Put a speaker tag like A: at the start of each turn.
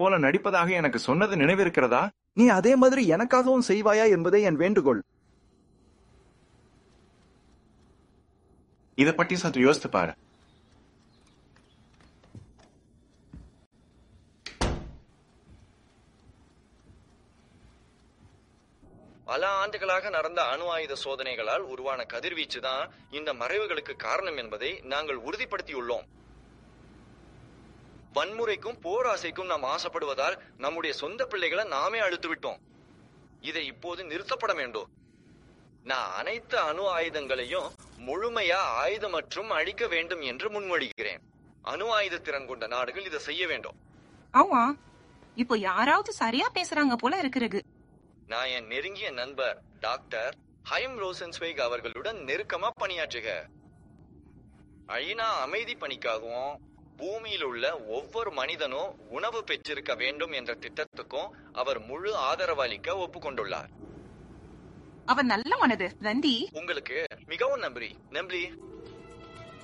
A: போல நடிப்பதாக எனக்கு சொன்னது நினைவிருக்கிறதா
B: நீ அதே மாதிரி எனக்காகவும் செய்வாயா என்பதே என் வேண்டுகோள்
A: இத பத்தி சற்று யோசித்து பாரு
C: பல ஆண்டுகளாக நடந்த அணு ஆயுத சோதனைகளால் உருவான கதிர்வீச்சு தான் இந்த மறைவுகளுக்கு காரணம் என்பதை நாங்கள் உறுதிப்படுத்தியுள்ளோம் வன்முறைக்கும் போராசைக்கும் நாம் ஆசைப்படுவதால் நம்முடைய சொந்த பிள்ளைகளை நாமே அழுத்து விட்டோம் இதை இப்போது நிறுத்தப்பட வேண்டும் நான் அனைத்து அணு ஆயுதங்களையும் முழுமையா ஆயுதமற்றும் அழிக்க வேண்டும் என்று முன்மொழிகிறேன் அணு ஆயுத திறன் கொண்ட நாடுகள் இதை செய்ய வேண்டும்
D: ஆமா இப்போ யாராவது சரியா பேசுறாங்க போல இருக்கிறது
C: நான் என் நெருங்கிய நண்பர் டாக்டர் ஹைம் ரோசன்ஸ்வைக் அவர்களுடன் நெருக்கமா பணியாற்றுக ஐநா அமைதி பணிக்காகவும் பூமியில் உள்ள ஒவ்வொரு மனிதனும் உணவு பெற்றிருக்க வேண்டும் என்ற திட்டத்துக்கும் அவர் முழு ஆதரவு அளிக்க ஒப்புக்கொண்டுள்ளார்
D: அவன் நல்ல மனது நந்தி
C: உங்களுக்கு மிகவும் நன்றி நன்றி